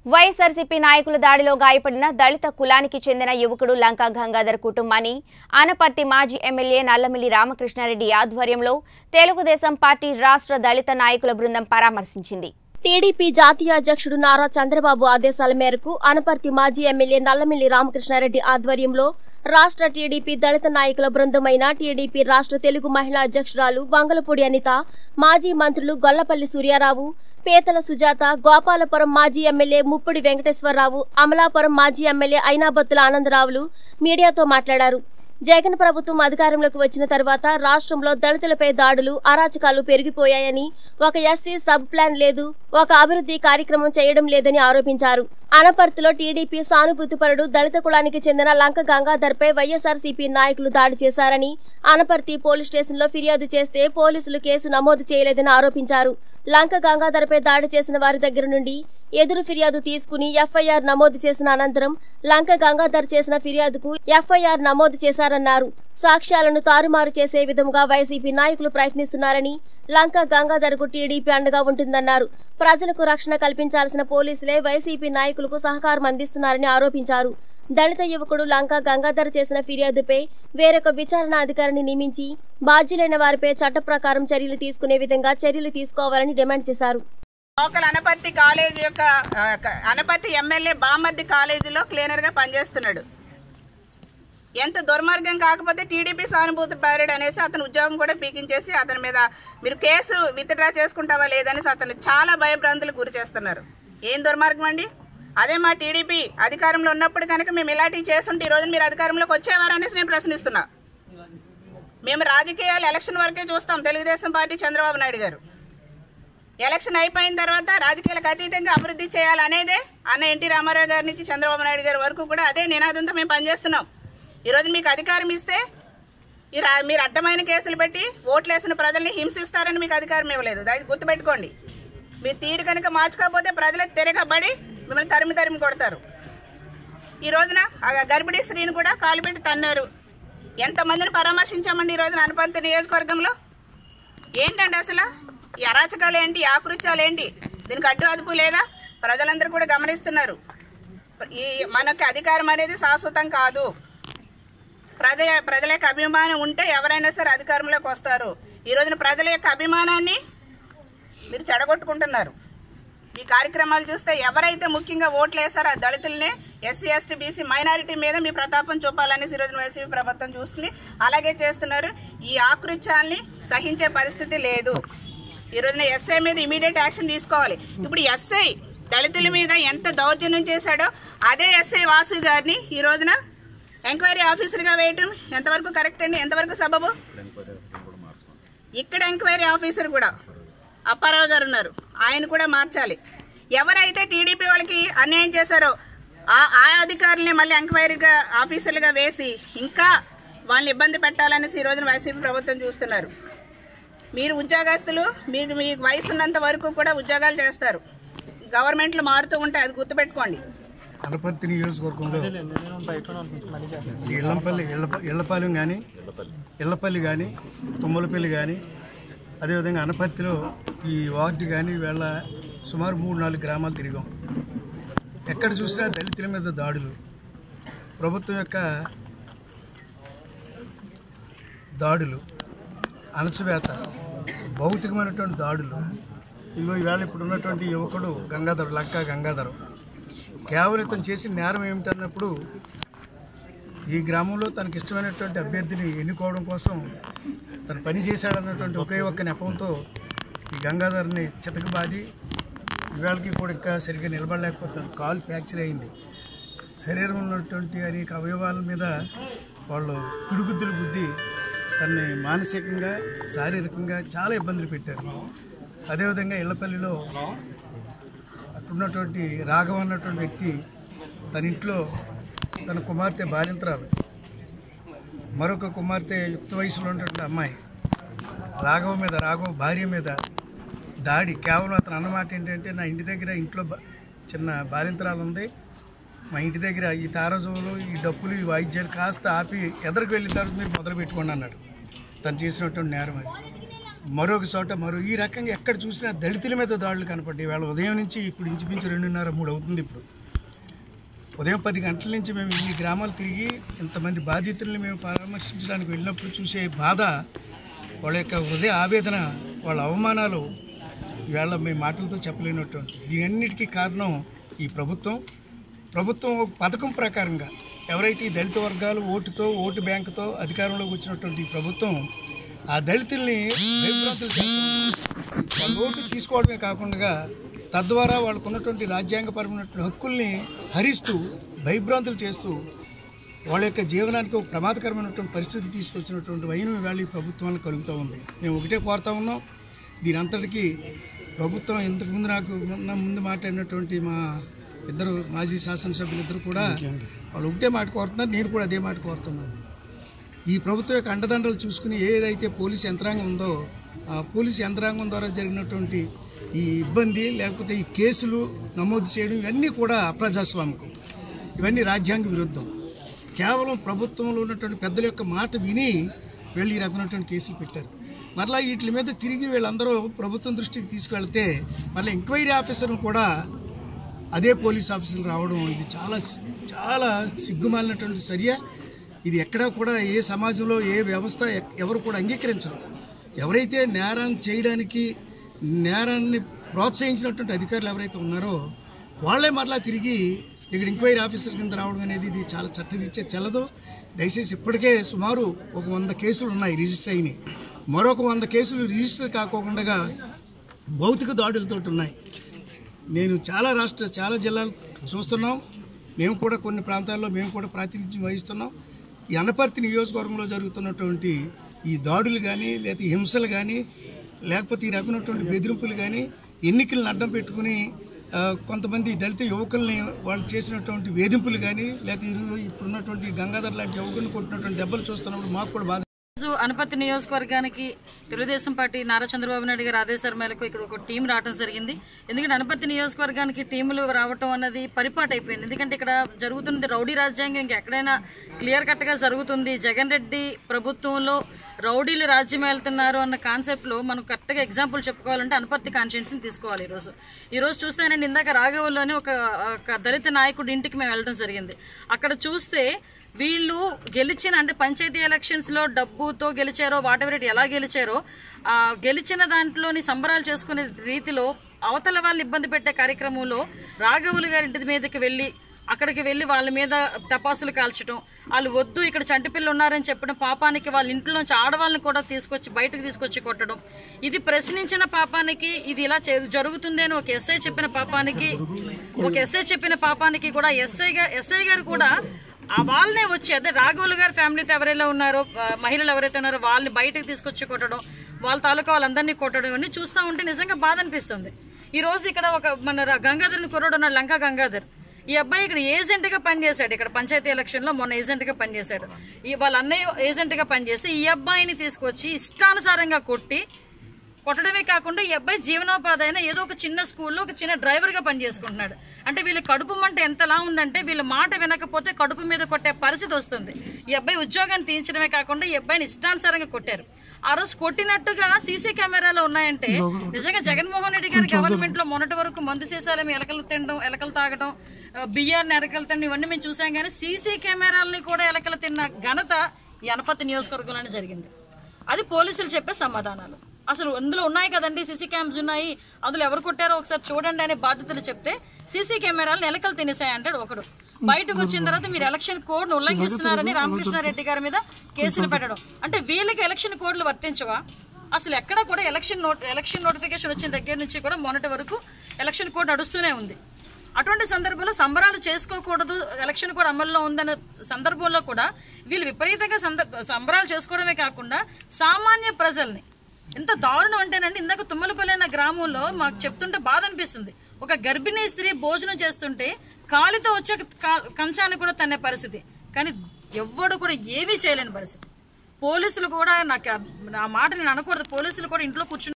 వైఎస్ఆర్సీపీ నాయకుల దాడిలో గాయపడిన దళిత కులానికి చెందిన యువకుడు లంకా గంగాధర్ కుటుంబాన్ని ఆనపర్తి మాజీ ఎమ్మెల్యే నల్లమిల్లి రామకృష్ణారెడ్డి ఆధ్వర్యంలో తెలుగుదేశం పార్టీ రాష్ట్ర దళిత నాయకుల బృందం పరామర్శించింది టీడీపీ జాతీయ అధ్యక్షుడు నారా చంద్రబాబు ఆదేశాల మేరకు అనపర్తి మాజీ ఎమ్మెల్యే నల్లమిల్లి రామకృష్ణారెడ్డి ఆధ్వర్యంలో రాష్ట్ర టీడీపీ దళిత నాయకుల బృందమైన టీడీపీ రాష్ట్ర తెలుగు మహిళా అధ్యక్షురాలు బంగలపూడి అనిత మాజీ మంత్రులు గొల్లపల్లి సూర్యారావు పేతల సుజాత గోపాలపురం మాజీ ఎమ్మెల్యే ముప్పుడి వెంకటేశ్వరరావు అమలాపురం మాజీ ఎమ్మెల్యే అయినాబత్తుల ఆనందరావులు మీడియాతో మాట్లాడారు జగన్ ప్రభుత్వం అధికారంలోకి వచ్చిన తర్వాత రాష్ట్రంలో దళితులపై దాడులు అరాచకాలు పెరిగిపోయాయని ఒక ఎస్సీ సబ్ ప్లాన్ లేదు ఒక అభివృద్ధి కార్యక్రమం చేయడం లేదని ఆరోపించారు అనపర్తిలో టీడీపీ సానుభూతిపరుడు దళిత కులానికి చెందిన లంక గంగాధర్పై వైఎస్ఆర్సీపీ నాయకులు దాడి చేశారని అనపర్తి పోలీస్ స్టేషన్లో ఫిర్యాదు చేస్తే పోలీసులు కేసు నమోదు చేయలేదని ఆరోపించారు లంక గంగాధర్పై దాడి చేసిన వారి దగ్గర నుండి ఎదురు ఫిర్యాదు తీసుకుని ఎఫ్ఐఆర్ నమోదు చేసిన అనంతరం లంక గంగాధర్ చేసిన ఫిర్యాదుకు ఎఫ్ఐఆర్ నమోదు చేశారన్నారు సాక్ష్యాలను తారుమారు చేసే విధంగా వైసీపీ నాయకులు ప్రయత్నిస్తున్నారని లంక గంగాధర్కు టీడీపీ అండగా ఉంటుందన్నారు ప్రజలకు రక్షణ కల్పించాల్సిన పోలీసులే వైసీపీ నాయకులకు సహకారం అందిస్తున్నారని ఆరోపించారు దళిత యువకుడు లంక గంగాధర్ చేసిన ఫిర్యాదుపై వేరొక విచారణ అధికారిని నియమించి బాధ్యులైన వారిపై చట్ట ప్రకారం చర్యలు తీసుకునే విధంగా చర్యలు తీసుకోవాలని డిమాండ్ చేశారు లోకల్ అనపర్తి కాలేజ్ యొక్క ఆ, క- అనపర్తి ఎమ్మెల్యే బామర్ది కాలేజీలో క్లీనర్ గా పనిచేస్తున్నాడు ఎంత దుర్మార్గం కాకపోతే టీడీపీ సానుభూతి పైరడ్ అనేసి అతని ఉద్యోగం కూడా పీకించేసి అతని మీద మీరు కేసు విత్డ్రా చేసుకుంటావా లేదనేసి అతను చాలా భయభ్రాంతులకు గురి చేస్తున్నారు ఏం దుర్మార్గం అండి అదే మా టీడీపీ అధికారంలో ఉన్నప్పుడు కనుక మేము ఇలాంటివి చేస్తుంటే ఈ రోజు మీరు అధికారంలోకి వచ్చేవారనేసి నేను ప్రశ్నిస్తున్నా మేము రాజకీయాలు ఎలక్షన్ వరకే చూస్తాం తెలుగుదేశం పార్టీ చంద్రబాబు నాయుడు గారు ఎలక్షన్ అయిపోయిన తర్వాత రాజకీయాలకు అతీతంగా అభివృద్ధి చేయాలనేదే అన్న ఎన్టీ రామారావు గారి నుంచి చంద్రబాబు నాయుడు గారి వరకు కూడా అదే నినాదంతో మేము పనిచేస్తున్నాం ఈరోజు మీకు అధికారం ఇస్తే ఈ రా- మీరు అడ్డమైన కేసులు పెట్టి ఓట్లు వేసిన ప్రజల్ని హింసిస్తారని మీకు అధికారం ఇవ్వలేదు దాన్ని గుర్తుపెట్టుకోండి మీరు తీరు కనుక మార్చుకోకపోతే ప్రజలు తిరగబడి మిమ్మల్ని తరిమి తరిమి కొడతారు ఈ రోజున ఆ గర్భిణీ స్త్రీని కూడా కాలు పెట్టి తన్నారు ఎంతమందిని పరామర్శించామండి ఈ రోజున అనుపంత నియోజకవర్గంలో ఏంటండి అసలు ఈ అరాచకాలు ఏంటి ఈ ఆకృత్యాలు ఏంటి దీనికి అడ్డు అదుపు లేదా ప్రజలందరూ కూడా గమనిస్తున్నారు ఈ మనకి అధికారం అనేది శాశ్వతం కాదు ప్రజ ప్రజల యొక్క అభిమానం ఉంటే ఎవరైనా సరే అధికారంలోకి వస్తారు ఈ రోజున ప్రజల యొక్క అభిమానాన్ని మీరు చెడగొట్టుకుంటున్నారు ఈ కార్యక్రమాలు చూస్తే ఎవరైతే ముఖ్యంగా ఓట్లు వేస్తారో ఆ దళితులనే ఎస్సీ ఎస్టీ బీసీ మైనారిటీ మీద మీ ప్రతాపం చూపాలనేసి ఈ రోజున వైసీపీ ప్రభుత్వం చూస్తుంది అలాగే చేస్తున్నారు ఈ ఆకృత్యాల్ని సహించే పరిస్థితి లేదు ఈ రోజున ఎస్ఐ మీద ఇమీడియట్ యాక్షన్ తీసుకోవాలి ఇప్పుడు ఎస్ఐ దళితుల మీద ఎంత దౌర్జన్యం చేశాడో అదే ఎస్ఐ వాసు గారిని ఈ రోజున ఎంక్వైరీ ఆఫీసర్గా వేయటం ఎంతవరకు కరెక్ట్ అండి ఎంతవరకు సబబు ఇక్కడ ఎంక్వైరీ ఆఫీసర్ కూడా అప్పారావు గారు ఉన్నారు ఆయన కూడా మార్చాలి ఎవరైతే టీడీపీ వాళ్ళకి అన్యాయం చేశారో ఆ ఆ అధికారుల్ని మళ్ళీ ఎంక్వైరీగా ఆఫీసర్లుగా వేసి ఇంకా వాళ్ళని ఇబ్బంది పెట్టాలనేసి ఈ రోజున వైసీపీ ప్రభుత్వం చూస్తున్నారు మీరు ఉద్యోగస్తులు మీకు మీ వయసు ఉన్నంత వరకు కూడా ఉద్యోగాలు చేస్తారు గవర్నమెంట్లు మారుతూ ఉంటాయి అది గుర్తుపెట్టుకోండి అనపర్తి నియోజకవర్గంలో ఇళ్లంపల్లి ఇళ్ళప- ఇళ్లపాలెం కానీ ఇళ్లపల్లి కానీ తుమ్మలపల్లి కానీ అదేవిధంగా అనపర్తిలో ఈ వార్డు కానీ వీళ్ళ సుమారు మూడు నాలుగు గ్రామాలు తిరిగాం ఎక్కడ చూసినా దళితుల మీద దాడులు ప్రభుత్వం యొక్క దాడులు అణచివేత భౌతికమైనటువంటి దాడులు ఇదిగో ఈవేళ ఇప్పుడు ఉన్నటువంటి యువకుడు గంగాధర్ లంకా గంగాధర్ కేవలం ఇతను చేసిన నేరం ఏమిటన్నప్పుడు ఈ గ్రామంలో తనకి ఇష్టమైనటువంటి అభ్యర్థిని ఎన్నుకోవడం కోసం తను పని చేశాడన్నటువంటి ఒకే ఒక్క నెపంతో ఈ గంగాధర్ని చితకబాది ఇవాళకి కూడా ఇంకా సరిగ్గా నిలబడలేకపోతున్నారు కాలు ఫ్రాక్చర్ అయింది శరీరంలో ఉన్నటువంటి అనేక అవయవాల మీద వాళ్ళు పిడుగుద్దులు బుద్ధి తనని మానసికంగా శారీరకంగా చాలా ఇబ్బందులు పెట్టారు అదేవిధంగా ఇళ్లపల్లిలో అక్కడ ఉన్నటువంటి రాఘవ అన్నటువంటి వ్యక్తి తన ఇంట్లో తన కుమార్తె బాలింతరాలు మరొక కుమార్తె యుక్త వయసులో ఉన్నటువంటి అమ్మాయి రాఘవ మీద రాఘవ భార్య మీద దాడి కేవలం అతను అన్నమాట ఏంటంటే నా ఇంటి దగ్గర ఇంట్లో బ- చిన్న బాలింతరాలు ఉంది మా ఇంటి దగ్గర ఈ తారజువులు ఈ డప్పులు ఈ వాయిద్యాలు కాస్త ఆపి ఎదరికి వెళ్ళిన తర్వాత మీరు మొదలు పెట్టుకోండి అన్నాడు తను చేసినటువంటి నేరం అది మరొక చోట మరో ఈ రకంగా ఎక్కడ చూసినా దళితుల మీద దాడులు కనపడ్డాయి వాళ్ళ ఉదయం నుంచి ఇప్పుడు ఇంచుమించు రెండున్నర మూడు అవుతుంది ఇప్పుడు ఉదయం పది గంటల నుంచి మేము ఇన్ని గ్రామాలు తిరిగి ఇంతమంది బాధితుల్ని మేము పరామర్శించడానికి వెళ్ళినప్పుడు చూసే బాధ వాళ్ళ యొక్క హృదయ ఆవేదన వాళ్ళ అవమానాలు ఇవాళ మేము మాటలతో చెప్పలేనటువంటి దీనన్నిటికీ కారణం ఈ ప్రభుత్వం ప్రభుత్వం ఒక పథకం ప్రకారంగా ఎవరైతే ఈ దళిత వర్గాలు ఓటుతో ఓటు బ్యాంకుతో అధికారంలోకి వచ్చినటువంటి ఈ ప్రభుత్వం ఆ దళితుల్ని భయభ్రాంతులు చేస్తుంది వాళ్ళ ఓటు తీసుకోవడమే కాకుండా తద్వారా వాళ్ళకు ఉన్నటువంటి రాజ్యాంగపరమైనటువంటి హక్కుల్ని హరిస్తూ భయభ్రాంతులు చేస్తూ వాళ్ళ యొక్క జీవనానికి ఒక ప్రమాదకరమైనటువంటి పరిస్థితి తీసుకొచ్చినటువంటి వైనం ఇవాళ ఈ ప్రభుత్వానికి కలుగుతూ ఉంది మేము ఒకటే కోరుతా ఉన్నాం దీని అంతటికీ ప్రభుత్వం ఇంతకుముందు నాకు మొన్న ముందు మాట్లాడినటువంటి మా ఇద్దరు మాజీ శాసనసభ్యులు ఇద్దరు కూడా వాళ్ళు ఒకటే మాట కోరుతున్నారు నేను కూడా అదే మాట కోరుతున్నాను ఈ ప్రభుత్వం యొక్క అండదండలు చూసుకుని ఏదైతే పోలీస్ యంత్రాంగం ఉందో ఆ పోలీస్ యంత్రాంగం ద్వారా జరిగినటువంటి ఈ ఇబ్బంది లేకపోతే ఈ కేసులు నమోదు చేయడం ఇవన్నీ కూడా అప్రజాస్వామికం ఇవన్నీ రాజ్యాంగ విరుద్ధం కేవలం ప్రభుత్వంలో ఉన్నటువంటి పెద్దల యొక్క మాట విని వీళ్ళు ఈ రకమైనటువంటి కేసులు పెట్టారు మరలా వీటి మీద తిరిగి వీళ్ళందరూ ప్రభుత్వం దృష్టికి తీసుకెళ్తే మళ్ళీ ఎంక్వైరీ ఆఫీసర్ను కూడా అదే పోలీస్ ఆఫీసులు రావడం ఇది చాలా చాలా సిగ్గుమాలినటువంటి చర్య ఇది ఎక్కడా కూడా ఏ సమాజంలో ఏ వ్యవస్థ ఎక్- ఎవరు కూడా అంగీకరించరు ఎవరైతే నేరం చేయడానికి నేరాన్ని ప్రోత్సహించినటువంటి అధికారులు ఎవరైతే ఉన్నారో వాళ్ళే మరలా తిరిగి ఇక్కడ ఎంక్వైరీ ఆఫీసర్ కింద రావడం అనేది ఇది చాలా చట్టరీత్యా చెల్లదు దయచేసి ఇప్పటికే సుమారు ఒక వంద కేసులు ఉన్నాయి రిజిస్టర్ అయినాయి మరొక వంద కేసులు రిజిస్టర్ కాకోకుండా భౌతిక దాడులతో ఉన్నాయి నేను చాలా రాష్ట్ర చాలా జిల్లాలు చూస్తున్నాం మేము కూడా కొన్ని ప్రాంతాల్లో మేము కూడా ప్రాతినిధ్యం వహిస్తున్నాం ఈ అనపర్తి నియోజకవర్గంలో జరుగుతున్నటువంటి ఈ దాడులు కానీ లేకపోతే హింసలు కానీ లేకపోతే ఈ రకమైనటువంటి బెదిరింపులు కానీ ఎన్నికలను అడ్డం పెట్టుకుని ఆ, కొంతమంది దళిత యువకుల్ని వాళ్ళు చేసినటువంటి వేధింపులు కానీ లేకపోతే ఇరు- ఇప్పుడున్నటువంటి గంగాధర్ లాంటి యువకుల్ని కొట్టినటువంటి దెబ్బలు చూస్తున్నప్పుడు మాకు కూడా బాధ రోజు అనపర్తి నియోజకవర్గానికి తెలుగుదేశం పార్టీ నారా చంద్రబాబు నాయుడు గారి ఆదేశాల మేరకు ఇక్కడ ఒక టీం రావడం జరిగింది ఎందుకంటే అనపర్తి నియోజకవర్గానికి టీములు రావటం అన్నది పరిపాటు అయిపోయింది ఎందుకంటే ఇక్కడ జరుగుతున్నది రౌడీ రాజ్యాంగం ఇంకెక్కడైనా క్లియర్ కట్గా జరుగుతుంది జగన్ రెడ్డి ప్రభుత్వంలో రౌడీలు రాజ్యం వెళ్తున్నారు అన్న కాన్సెప్ట్లో మనం కరెక్ట్గా ఎగ్జాంపుల్ చెప్పుకోవాలంటే అనపర్తి కాన్స్టిట్యున్సీని తీసుకోవాలి ఈరోజు ఈరోజు చూస్తేనండి ఇందాక రాఘవల్లోనే ఒక ఒక దళిత నాయకుడి ఇంటికి మేము వెళ్ళడం జరిగింది అక్కడ చూస్తే వీళ్ళు గెలిచిన అంటే పంచాయతీ ఎలక్షన్స్ లో డబ్బుతో గెలిచారో వాటెవర్ ఇట్ ఎలా గెలిచారో ఆ గెలిచిన దాంట్లోని సంబరాలు చేసుకునే రీతిలో అవతల వాళ్ళు ఇబ్బంది పెట్టే కార్యక్రమంలో రాఘవులు గారి ఇంటి మీదకి వెళ్ళి అక్కడికి వెళ్ళి వాళ్ళ మీద టపాసులు కాల్చడం వాళ్ళు వద్దు ఇక్కడ చంటి పిల్లలు ఉన్నారని చెప్పిన పాపానికి వాళ్ళ ఇంట్లోంచి ఆడవాళ్ళని కూడా తీసుకొచ్చి బయటకు తీసుకొచ్చి కొట్టడం ఇది ప్రశ్నించిన పాపానికి ఇది ఇలా జరు- జరుగుతుంది అని ఒక ఎస్ఐ చెప్పిన పాపానికి ఒక ఎస్ఐ చెప్పిన పాపానికి కూడా ఎస్ఐ గారు ఎస్ఐ గారు కూడా ఆ వాళ్ళనే వచ్చి అదే రాఘవులు గారి ఫ్యామిలీతో ఎవరైనా ఉన్నారో ఆ, మహిళలు ఎవరైతే ఉన్నారో వాళ్ళని బయటకు తీసుకొచ్చి కొట్టడం వాళ్ళ తాలూకా వాళ్ళందరినీ కొట్టడం ఇవన్నీ చూస్తూ ఉంటే నిజంగా బాధ అనిపిస్తుంది ఈ రోజు ఇక్కడ ఒక మన ర- గంగాధర్ని కుర్రోడు ఉన్నాడు లంకా గంగాధర్ ఈ అబ్బాయి ఇక్కడ ఏజెంట్గా పనిచేశాడు ఇక్కడ పంచాయతీ ఎలక్షన్లో మొన్న ఏజెంట్గా పనిచేశాడు ఈ వాళ్ళ అన్నయ్య ఏజెంట్గా పనిచేస్తే ఈ అబ్బాయిని తీసుకొచ్చి ఇష్టానుసారంగా కొట్టి కొట్టడమే కాకుండా ఈ అబ్బాయి జీవనోపాధి అయినా ఏదో ఒక చిన్న స్కూల్లో ఒక చిన్న డ్రైవర్గా పనిచేసుకుంటున్నాడు అంటే వీళ్ళ కడుపు మంట ఎంతలా ఉందంటే వీళ్ళ మాట వినకపోతే కడుపు మీద కొట్టే పరిస్థితి వస్తుంది ఈ అబ్బాయి ఉద్యోగాన్ని తీయించడమే కాకుండా ఈ అబ్బాయిని ఇష్టానుసారంగా కొట్టారు ఆ రోజు కొట్టినట్టుగా సీసీ కెమెరాలో ఉన్నాయంటే నిజంగా జగన్మోహన్ రెడ్డి గారి గవర్నమెంట్ లో మొన్నటి వరకు మందు సీసాలు ఎలకలు తినడం ఎలకలు తాగడం ఆ, బియ్యాన్ని ఎలకలు తినడం ఇవన్నీ మేము చూసాం కానీ సీసీ కెమెరాలని కూడా ఎలకలు తిన్న ఘనత ఈ అనపతి నియోజకవర్గంలోనే జరిగింది అది పోలీసులు చెప్పే సమాధానాలు అసలు అందులో ఉన్నాయి కదండి సీసీ క్యామ్స్ ఉన్నాయి అందులో ఎవరు కొట్టారో ఒకసారి చూడండి అనే బాధ్యతలు చెప్తే సీసీ కెమెరాలను ఎలకలు తినేసాయి అంటాడు ఒకడు బయటకు వచ్చిన తర్వాత మీరు ఎలక్షన్ కోడ్ ఉల్లంఘిస్తున్నారని రామకృష్ణారెడ్డి గారి మీద కేసులు పెట్టడం అంటే వీళ్ళకి ఎలక్షన్ కోడ్లు వర్తించవా అసలు ఎక్కడ కూడా ఎలక్షన్ నోట్ ఎలక్షన్ నోటిఫికేషన్ వచ్చిన దగ్గర నుంచి కూడా మొన్నటి వరకు ఎలక్షన్ కోడ్ నడుస్తూనే ఉంది అటువంటి సందర్భంలో సంబరాలు చేసుకోకూడదు ఎలక్షన్ కూడా అమల్లో ఉందనే సందర్భంలో కూడా వీళ్ళు విపరీతంగా సంద- సంబరాలు చేసుకోవడమే కాకుండా సామాన్య ప్రజల్ని ఎంత దారుణం అంటేనండి ఇందాక తుమ్మలపల్లి అన్న గ్రామంలో మాకు చెప్తుంటే బాధ అనిపిస్తుంది ఒక గర్భిణీ స్త్రీ భోజనం చేస్తుంటే కాలితో వచ్చే కా- కంచాన్ని కూడా తన్నే పరిస్థితి కానీ ఎవ్వడు కూడా ఏమీ చేయలేని పరిస్థితి పోలీసులు కూడా నాకు ఆ- ఆ మాట నేను అనకూడదు పోలీసులు కూడా ఇంట్లో కూర్చుని